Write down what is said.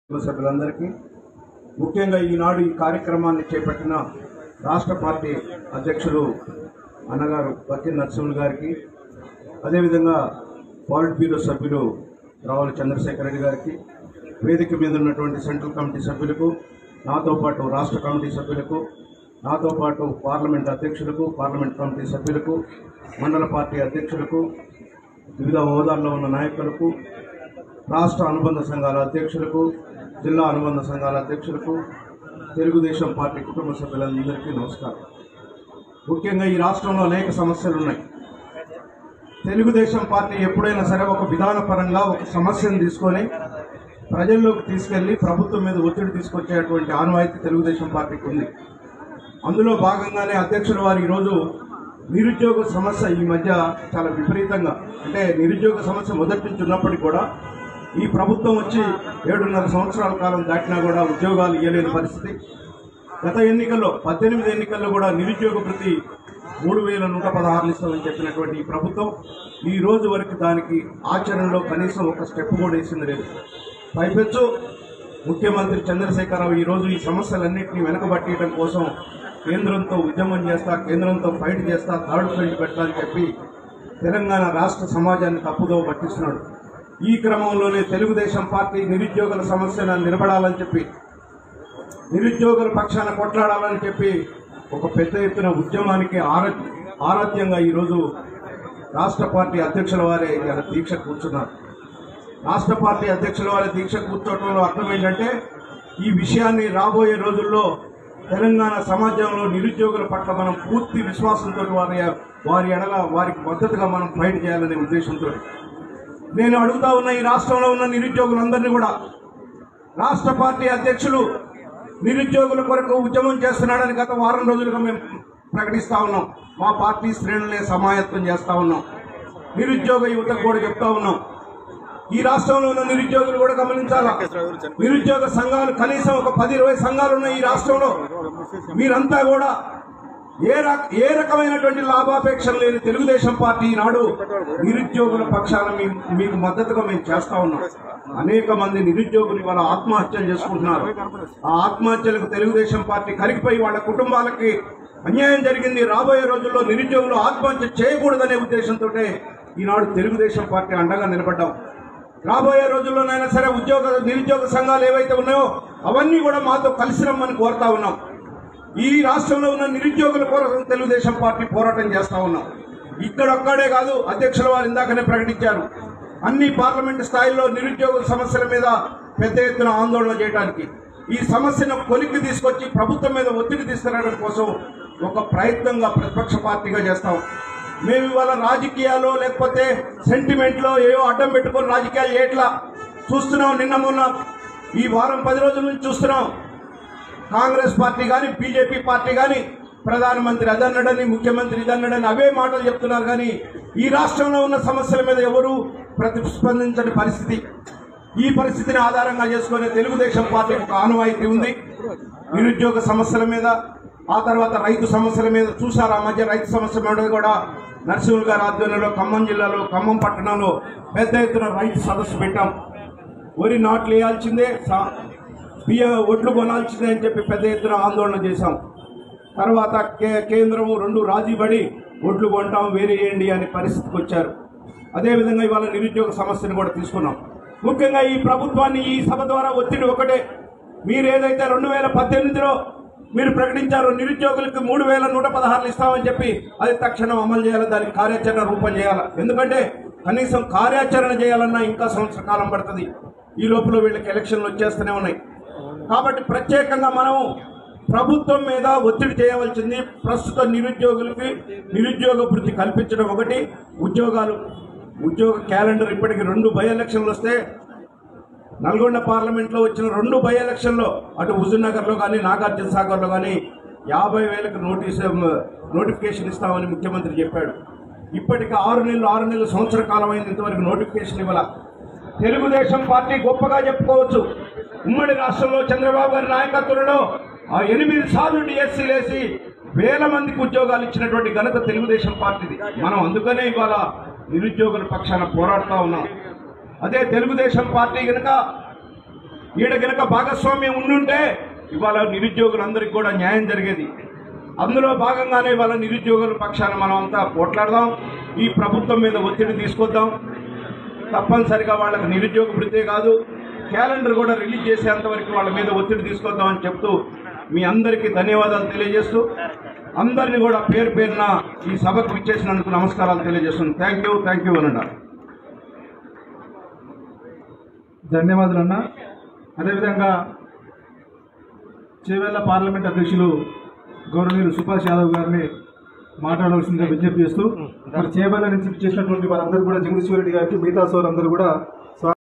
కుటుంబ సభ్యులందరికీ ముఖ్యంగా ఈనాడు ఈ కార్యక్రమాన్ని చేపట్టిన రాష్ట్ర పార్టీ అధ్యక్షులు అన్నగారు బక్కి నరసింహులు గారికి అదేవిధంగా పాలిట్ బ్యూరో సభ్యులు రావుల చంద్రశేఖర్ రెడ్డి గారికి వేదిక మీద ఉన్నటువంటి సెంట్రల్ కమిటీ సభ్యులకు నాతో పాటు రాష్ట్ర కమిటీ సభ్యులకు నాతో పాటు పార్లమెంట్ అధ్యక్షులకు పార్లమెంట్ కమిటీ సభ్యులకు మండల పార్టీ అధ్యక్షులకు వివిధ హోదాల్లో ఉన్న నాయకులకు రాష్ట్ర అనుబంధ సంఘాల అధ్యక్షులకు జిల్లా అనుబంధ సంఘాల అధ్యక్షులకు తెలుగుదేశం పార్టీ కుటుంబ సభ్యులందరికీ నమస్కారం ముఖ్యంగా ఈ రాష్ట్రంలో అనేక సమస్యలు ఉన్నాయి తెలుగుదేశం పార్టీ ఎప్పుడైనా సరే ఒక విధానపరంగా ఒక సమస్యను తీసుకొని ప్రజల్లోకి తీసుకెళ్లి ప్రభుత్వం మీద ఒత్తిడి తీసుకొచ్చేటువంటి ఆనవాయితీ తెలుగుదేశం పార్టీకి ఉంది అందులో భాగంగానే అధ్యక్షుల వారు ఈరోజు నిరుద్యోగ సమస్య ఈ మధ్య చాలా విపరీతంగా అంటే నిరుద్యోగ సమస్య మొదటి నుంచి ఉన్నప్పటికీ కూడా ఈ ప్రభుత్వం వచ్చి ఏడున్నర సంవత్సరాల కాలం దాటినా కూడా ఉద్యోగాలు ఇవ్వలేని పరిస్థితి గత ఎన్నికల్లో పద్దెనిమిది ఎన్నికల్లో కూడా నిరుద్యోగ ప్రతి మూడు వేల నూట పదహారులు ఇస్తామని చెప్పినటువంటి ఈ ప్రభుత్వం ఈ రోజు వరకు దానికి ఆచరణలో కనీసం ఒక స్టెప్ కూడా వేసింది లేదు పైపెచ్చు ముఖ్యమంత్రి చంద్రశేఖరరావు ఈ రోజు ఈ సమస్యలన్నింటినీ వెనకబట్టేయడం కోసం కేంద్రంతో ఉద్యమం చేస్తా కేంద్రంతో ఫైట్ చేస్తా థర్డ్ ఫ్రంట్ పెట్టాలని చెప్పి తెలంగాణ రాష్ట్ర సమాజాన్ని తప్పుదో పట్టిస్తున్నాడు ఈ క్రమంలోనే తెలుగుదేశం పార్టీ నిరుద్యోగుల సమస్యను నిలబడాలని చెప్పి నిరుద్యోగుల పక్షాన కొట్లాడాలని చెప్పి ఒక పెద్ద ఎత్తున ఉద్యమానికి ఆరా ఆరాధ్యంగా ఈరోజు రాష్ట్ర పార్టీ అధ్యక్షుల వారే ఇలా దీక్ష కూర్చున్నారు రాష్ట్ర పార్టీ అధ్యక్షుల వారి దీక్ష కూర్చోవడంలో అర్థం ఏంటంటే ఈ విషయాన్ని రాబోయే రోజుల్లో తెలంగాణ సమాజంలో నిరుద్యోగుల పట్ల మనం పూర్తి విశ్వాసంతో వారి వారి ఎడల వారికి మద్దతుగా మనం ఫైట్ చేయాలనే ఉద్దేశంతో నేను అడుగుతా ఉన్న ఈ రాష్ట్రంలో ఉన్న నిరుద్యోగులందరినీ కూడా రాష్ట్ర పార్టీ అధ్యక్షులు నిరుద్యోగుల కొరకు ఉద్యమం చేస్తున్నాడని గత వారం రోజులుగా మేము ప్రకటిస్తా ఉన్నాం మా పార్టీ శ్రేణులే సమాయత్తం చేస్తా ఉన్నాం నిరుద్యోగ యువతకు కూడా చెప్తా ఉన్నాం ఈ రాష్ట్రంలో ఉన్న నిరుద్యోగులు కూడా గమనించాలా నిరుద్యోగ సంఘాలు కనీసం ఒక పది ఇరవై సంఘాలు ఉన్నాయి ఈ రాష్ట్రంలో మీరంతా కూడా ఏ రక ఏ రకమైనటువంటి లాభాపేక్షలు లేని తెలుగుదేశం పార్టీ ఈనాడు నిరుద్యోగుల పక్షాన మీ- మీకు మద్దతుగా మేము చేస్తా ఉన్నాం అనేక మంది నిరుద్యోగులు ఇవాళ ఆత్మహత్యలు చేసుకుంటున్నారు ఆ ఆత్మహత్యలకు తెలుగుదేశం పార్టీ కలిగిపోయి వాళ్ళ కుటుంబాలకి అన్యాయం జరిగింది రాబోయే రోజుల్లో నిరుద్యోగులు ఆత్మహత్య చేయకూడదనే ఉద్దేశంతో ఈనాడు తెలుగుదేశం పార్టీ అండగా నిలబడ్డాం రాబోయే రోజుల్లోనైనా సరే ఉద్యోగ నిరుద్యోగ సంఘాలు ఏవైతే ఉన్నాయో అవన్నీ కూడా మాతో కలిసి రమ్మని కోరుతా ఉన్నాం ఈ రాష్ట్రంలో ఉన్న నిరుద్యోగుల కొరకు తెలుగుదేశం పార్టీ పోరాటం చేస్తా ఉన్నాం ఇక్కడొక్కడే కాదు అధ్యక్షుల వారు ఇందాకనే ప్రకటించారు అన్ని పార్లమెంట్ స్థాయిలో నిరుద్యోగుల సమస్యల మీద పెద్ద ఎత్తున ఆందోళన చేయడానికి ఈ సమస్యను కొలిక్కి తీసుకొచ్చి ప్రభుత్వం మీద ఒత్తిడి తీసుకురావడం కోసం ఒక ప్రయత్నంగా ప్రతిపక్ష పార్టీగా చేస్తాం మేము ఇవాళ రాజకీయాలు లేకపోతే సెంటిమెంట్లో ఏవో అడ్డం పెట్టుకొని రాజకీయాలు చేయట్లా చూస్తున్నాం నిన్న మొన్న ఈ వారం పది రోజుల నుంచి చూస్తున్నాం కాంగ్రెస్ పార్టీ కానీ బీజేపీ పార్టీ కానీ ప్రధానమంత్రి అదన్నడని ముఖ్యమంత్రి ఇదన్నడని అవే మాటలు చెప్తున్నారు కానీ ఈ రాష్ట్రంలో ఉన్న సమస్యల మీద ఎవరు ప్రతిస్పందించని పరిస్థితి ఈ పరిస్థితిని ఆధారంగా చేసుకునే తెలుగుదేశం పార్టీకి ఒక ఆనవాయితీ ఉంది నిరుద్యోగ సమస్యల మీద ఆ తర్వాత రైతు సమస్యల మీద చూసారు ఆ మధ్య రైతు సమస్య మీద కూడా నరసింహులు గారి ఆధ్వర్యంలో ఖమ్మం జిల్లాలో ఖమ్మం పట్టణంలో పెద్ద ఎత్తున రైతు సదస్సు పెట్టాం వరి నాట్లు వేయాల్సిందే సా- బియ్య ఒడ్లు కొనాల్సిందే అని చెప్పి పెద్ద ఎత్తున ఆందోళన చేశాం తర్వాత కే- కేంద్రం రెండు రాజీపడి ఒడ్లు కొంటాం వేరే చేయండి అనే పరిస్థితికి వచ్చారు అదేవిధంగా ఇవాళ నిరుద్యోగ సమస్యను కూడా తీసుకున్నాం ముఖ్యంగా ఈ ప్రభుత్వాన్ని ఈ సభ ద్వారా ఒత్తిడి ఒకటే మీరు ఏదైతే రెండు వేల పద్దెనిమిదిలో మీరు ప్రకటించారో నిరుద్యోగులకు మూడు వేల నూట పదహారులు ఇస్తామని చెప్పి అది తక్షణం అమలు చేయాలి దానికి కార్యాచరణ రూపం చేయాలి ఎందుకంటే కనీసం కార్యాచరణ చేయాలన్నా ఇంకా సంవత్సర కాలం పడుతుంది ఈ లోపల వీళ్ళకి ఎలక్షన్లు వచ్చేస్తూనే ఉన్నాయి కాబట్టి ప్రత్యేకంగా మనం ప్రభుత్వం మీద ఒత్తిడి చేయవలసింది ప్రస్తుత నిరుద్యోగులకి నిరుద్యోగ వృత్తి కల్పించడం ఒకటి ఉద్యోగాలు ఉద్యోగ క్యాలెండర్ ఇప్పటికి రెండు బై ఎలక్షన్లు వస్తే నల్గొండ పార్లమెంట్లో వచ్చిన రెండు బై ఎలక్షన్లో అటు హుజూర్నగర్లో కానీ నాగార్జున సాగర్లో కానీ యాభై వేలకు నోటీస్ నోటిఫికేషన్ ఇస్తామని ముఖ్యమంత్రి చెప్పాడు ఇప్పటికి ఆరు నెలలు ఆరు నెలలు సంవత్సర కాలం అయింది ఇంతవరకు నోటిఫికేషన్ ఇవ్వాల తెలుగుదేశం పార్టీ గొప్పగా చెప్పుకోవచ్చు ఉమ్మడి రాష్ట్రంలో చంద్రబాబు గారి నాయకత్వంలో ఆ ఎనిమిది సార్లు డిఎస్సీలు వేసి వేల మందికి ఉద్యోగాలు ఇచ్చినటువంటి ఘనత తెలుగుదేశం పార్టీది మనం అందుకనే ఇవాళ నిరుద్యోగుల పక్షాన పోరాడుతూ ఉన్నాం అదే తెలుగుదేశం పార్టీ కనుక ఈడ గనక భాగస్వామ్యం ఉండుంటే ఇవాళ నిరుద్యోగులందరికీ కూడా న్యాయం జరిగేది అందులో భాగంగానే ఇవాళ నిరుద్యోగుల పక్షాన మనం అంతా పోట్లాడదాం ఈ ప్రభుత్వం మీద ఒత్తిడి తీసుకొద్దాం తప్పనిసరిగా వాళ్ళకి నిరుద్యోగ వృత్తే కాదు క్యాలెండర్ కూడా రిలీజ్ చేసేంత వరకు వాళ్ళ మీద ఒత్తిడి తీసుకొద్దామని చెప్తూ మీ అందరికీ ధన్యవాదాలు తెలియజేస్తూ అందరినీ కూడా పేరు పేరున ఈ సభకు ఇచ్చేసినందుకు నమస్కారాలు తెలియజేస్తున్నాను థ్యాంక్ యూ థ్యాంక్ యూ అనండి ధన్యవాదాలు అన్న అదేవిధంగా చేవెళ్ల పార్లమెంట్ అధ్యక్షులు గౌరవనీయులు సుభాష్ యాదవ్ గారిని మాట్లాడవలసిందిగా విజ్ఞప్తి చేస్తూ మరి చేవెళ్ల నుంచి చేసినటువంటి వారందరూ కూడా జగదీశ్వర రెడ్డి గారికి మిగతా సోదరులందరూ కూడా